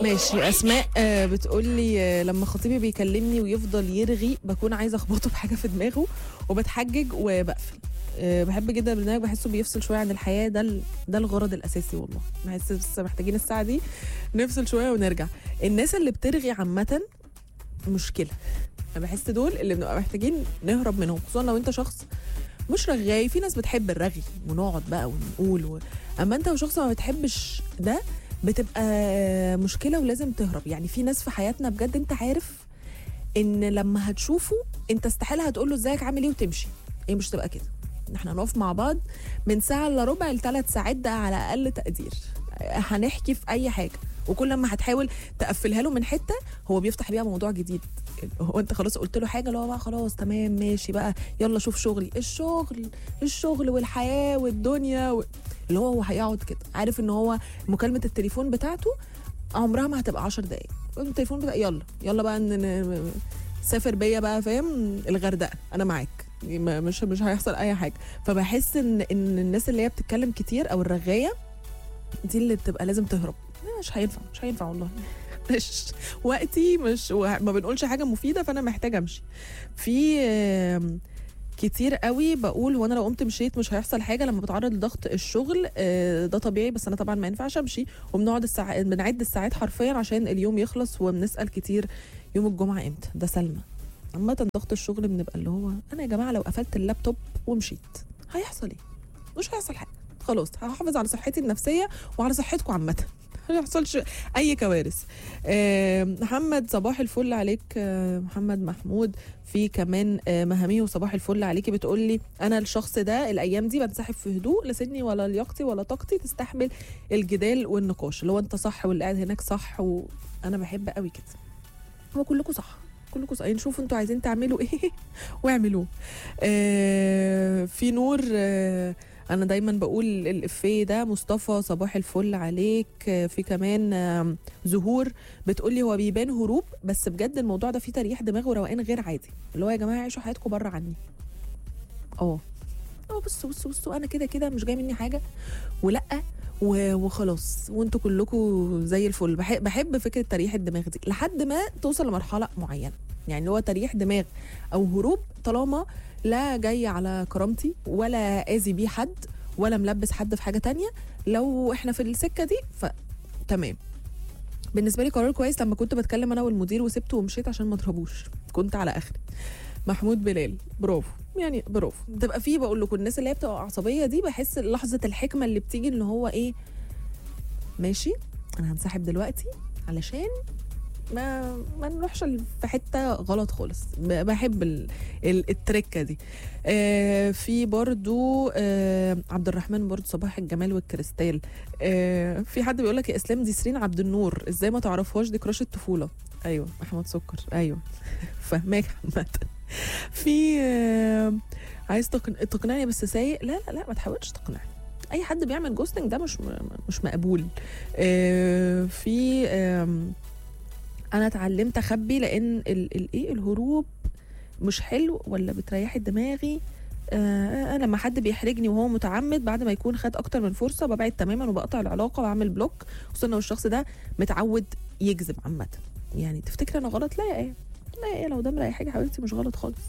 ماشي اسماء آه بتقول لي آه لما خطيبي بيكلمني ويفضل يرغي بكون عايزه اخبطه بحاجه في دماغه وبتحجج وبقفل آه بحب جدا البرنامج بحسه بيفصل شويه عن الحياه ده ال- ده الغرض الاساسي والله بحس بس محتاجين الساعه دي نفصل شويه ونرجع الناس اللي بترغي عامه مشكله انا بحس دول اللي بنبقى محتاجين نهرب منهم خصوصا لو انت شخص مش رغاي في ناس بتحب الرغي ونقعد بقى ونقول و... اما انت وشخص ما بتحبش ده بتبقى مشكله ولازم تهرب يعني في ناس في حياتنا بجد انت عارف ان لما هتشوفه انت استحاله هتقول له ازيك عامل ايه وتمشي هي مش تبقى كده احنا هنقف مع بعض من ساعه الا ربع لثلاث ساعات ده على اقل تقدير هنحكي في اي حاجه وكل ما هتحاول تقفلها له من حته هو بيفتح بيها موضوع جديد هو انت خلاص قلت له حاجه اللي هو بقى خلاص تمام ماشي بقى يلا شوف شغلي الشغل الشغل والحياه والدنيا و... اللي هو هو هيقعد كده عارف ان هو مكالمه التليفون بتاعته عمرها ما هتبقى 10 دقائق التليفون بتاع يلا يلا بقى ن... ن... سافر بيا بقى فاهم الغردقه انا معاك ما- مش مش هيحصل اي حاجه فبحس ان ان الناس اللي هي بتتكلم كتير او الرغايه دي اللي بتبقى لازم تهرب مش هينفع مش هينفع والله مش وقتي مش ما بنقولش حاجه مفيده فانا محتاجه امشي في آم، كتير قوي بقول هو انا لو قمت مشيت مش هيحصل حاجه لما بتعرض لضغط الشغل آه، ده طبيعي بس انا طبعا ما ينفعش امشي وبنقعد الساعات بنعد الساعات حرفيا عشان اليوم يخلص وبنسال كتير يوم الجمعه امتى ده سلمى عامة ضغط الشغل بنبقى اللي هو انا يا جماعه لو قفلت اللابتوب ومشيت هيحصل ايه؟ مش هيحصل حاجه خلاص هحافظ على صحتي النفسيه وعلى صحتكم عامه ما يحصلش اي كوارث آه، محمد صباح الفل عليك آه، محمد محمود في كمان آه، مهاميه وصباح الفل عليكي بتقول لي انا الشخص ده الايام دي بنسحب في هدوء لا سني ولا لياقتي ولا طاقتي تستحمل الجدال والنقاش اللي هو انت صح واللي قاعد هناك صح وانا بحب قوي كده هو كلكم صح كلكم صح نشوفوا انتوا عايزين تعملوا ايه واعملوه آه في نور آه انا دايما بقول الافيه ده مصطفى صباح الفل عليك آه، في كمان آم، زهور بتقولي هو بيبان هروب بس بجد الموضوع ده فيه تريح دماغ وروقان غير عادي اللي هو يا جماعه عيشوا حياتكم بره عني اه اه بصوا بصوا بصوا انا كده كده مش جاي مني حاجه ولا و- وخلاص وانتوا كلكم زي الفل بحب, بحب فكره تريح الدماغ دي لحد ما توصل لمرحله معينه يعني اللي هو تريح دماغ او هروب طالما لا جاي على كرامتي ولا اذي بيه حد ولا ملبس حد في حاجه تانية لو احنا في السكه دي فتمام بالنسبه لي قرار كويس لما كنت بتكلم انا والمدير وسبته ومشيت عشان ما اضربوش كنت على اخري محمود بلال برافو يعني برافو بتبقى فيه بقول لكم الناس اللي هي بتبقى عصبيه دي بحس لحظه الحكمه اللي بتيجي ان هو ايه ماشي انا هنسحب دلوقتي علشان ما ما نروحش في حته غلط خالص ب- بحب ال... ال... التركه دي آه في برضو آه عبد الرحمن برضو صباح الجمال والكريستال آه في حد بيقول لك يا اسلام دي سيرين عبد النور ازاي ما تعرفهاش دي كراش الطفوله ايوه احمد سكر ايوه فاهماك عامه في آه عايز تقن... تقنعني بس سايق لا لا لا ما تحاولش تقنعني اي حد بيعمل جوستنج ده مش مش مقبول آه في آم، انا اتعلمت اخبي لان ال- الايه الهروب مش حلو ولا بتريحي دماغي آه لما حد بيحرجني وهو متعمد بعد ما يكون خد اكتر من فرصه ببعد تماما وبقطع العلاقه واعمل بلوك خصوصا لو الشخص ده متعود يكذب عامه يعني تفتكر انا غلط لا يا ايه لا يا ايه لو ده مريح حاجه حبيبتي مش غلط خالص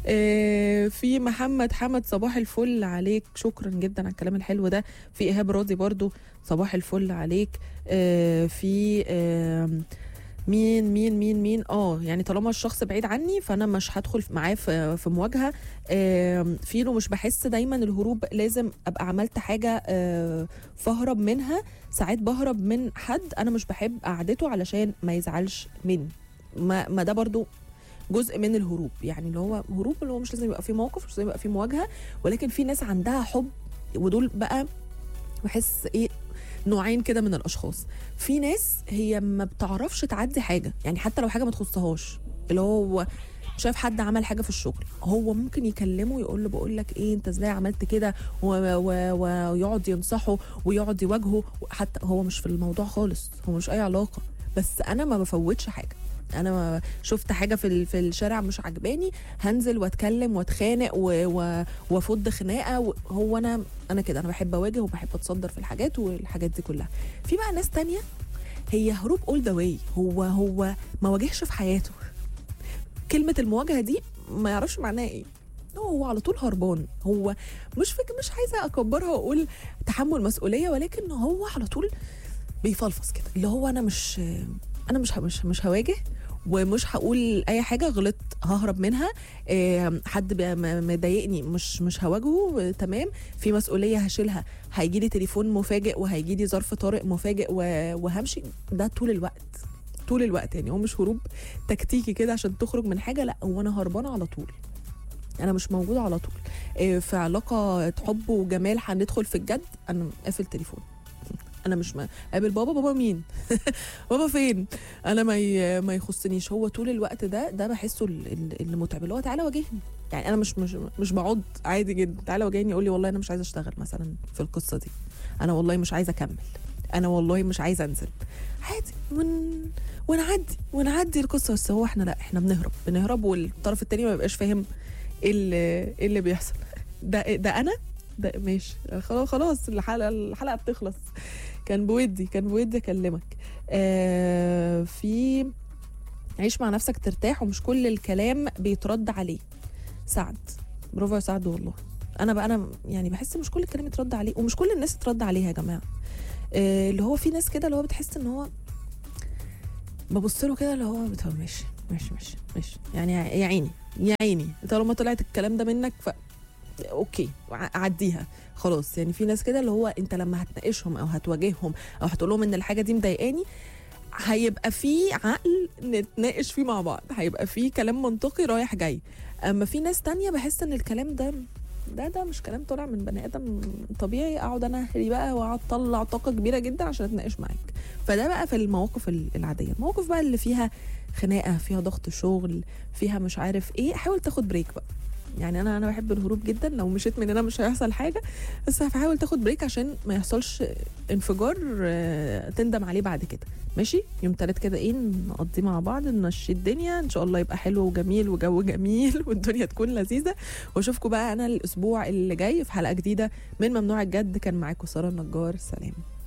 آه في محمد حمد صباح الفل عليك شكرا جدا على الكلام الحلو ده في ايهاب راضي برضو صباح الفل عليك آه في آه مين مين مين مين اه يعني طالما الشخص بعيد عني فانا مش هدخل معاه في في مواجهه آم، فيلو مش بحس دايما الهروب لازم ابقى عملت حاجه آه، فاهرب منها ساعات بهرب من حد انا مش بحب قعدته علشان ما يزعلش مني ما, ما ده برضو جزء من الهروب يعني اللي هو هروب اللي هو مش لازم يبقى فيه موقف مش لازم يبقى فيه مواجهه ولكن في ناس عندها حب ودول بقى بحس ايه نوعين كده من الاشخاص في ناس هي ما بتعرفش تعدي حاجه يعني حتى لو حاجه ما تخصهاش اللي هو شاف حد عمل حاجه في الشغل هو ممكن يكلمه يقول له بقول لك ايه انت ازاي عملت كده و- و- ويقعد ينصحه ويقعد يواجهه حتى هو مش في الموضوع خالص هو مش اي علاقه بس انا ما بفوتش حاجه انا ما شفت حاجه في ال- في الشارع مش عجباني هنزل واتكلم واتخانق و- و- وافض خناقه و- هو انا انا كده انا بحب اواجه وبحب اتصدر في الحاجات والحاجات دي كلها في بقى ناس تانية هي هروب اول ذا واي هو هو ما واجهش في حياته كلمه المواجهه دي ما يعرفش معناها ايه هو على طول هربان هو مش فكر مش عايزه اكبرها واقول تحمل مسؤوليه ولكن هو على طول بيفلفص كده اللي هو انا مش انا مش مش مش هواجه ومش هقول اي حاجه غلط ههرب منها إيه، حد بقى م- مضايقني مش مش هواجهه آه، تمام في مسؤوليه هشيلها هيجي لي تليفون مفاجئ وهيجي لي ظرف طارئ مفاجئ و- وهمشي ده طول الوقت طول الوقت يعني هو مش هروب تكتيكي كده عشان تخرج من حاجه لا هو انا هربانه على طول انا مش موجوده على طول إيه، في علاقه حب وجمال هندخل في الجد انا قافل تليفون انا مش ما قابل بابا بابا مين بابا فين انا ما ي... ما يخصنيش هو طول الوقت ده ده بحسه ال- ال- اللي متعب اللي هو تعالى واجهني يعني انا مش مش مش بقعد عادي جدا تعالى واجهني يقول لي والله انا مش عايزه اشتغل مثلا في القصه دي انا والله مش عايزه اكمل انا والله مش عايزه انزل عادي ون... ونعدي ونعدي القصه بس هو احنا لا احنا بنهرب بنهرب والطرف التاني ما بيبقاش فاهم ايه اللي ايه اللي بيحصل ده ده انا ده ماشي خلاص خلاص الحلقه الحلقه بتخلص كان بودي كان بودي اكلمك آه في عيش مع نفسك ترتاح ومش كل الكلام بيترد عليه سعد برافو يا سعد والله انا بقى انا يعني بحس مش كل الكلام يترد عليه ومش كل الناس ترد عليها يا جماعه آه اللي هو في ناس كده اللي هو بتحس ان هو ببص له كده اللي هو بتقول ماشي ماشي ماشي ماشي يعني يا عيني يا عيني طالما طلعت الكلام ده منك ف اوكي ع- عديها خلاص يعني في ناس كده اللي هو انت لما هتناقشهم او هتواجههم او هتقول لهم ان الحاجه دي مضايقاني هيبقى في عقل نتناقش فيه مع بعض هيبقى في كلام منطقي رايح جاي اما في ناس تانية بحس ان الكلام ده ده ده مش كلام طالع من بني ادم طبيعي اقعد انا اهري بقى واقعد اطلع طاقه كبيره جدا عشان اتناقش معاك فده بقى في المواقف ال- العاديه المواقف بقى اللي فيها خناقه فيها ضغط شغل فيها مش عارف ايه حاول تاخد بريك بقى يعني انا انا بحب الهروب جدا لو مشيت من هنا مش هيحصل حاجه بس هحاول تاخد بريك عشان ما يحصلش انفجار آه، تندم عليه بعد كده ماشي يوم تلات كده ايه نقضيه مع بعض نمشي الدنيا ان شاء الله يبقى حلو وجميل وجو جميل والدنيا تكون لذيذه واشوفكم بقى انا الاسبوع اللي جاي في حلقه جديده من ممنوع الجد كان معاكم ساره النجار سلام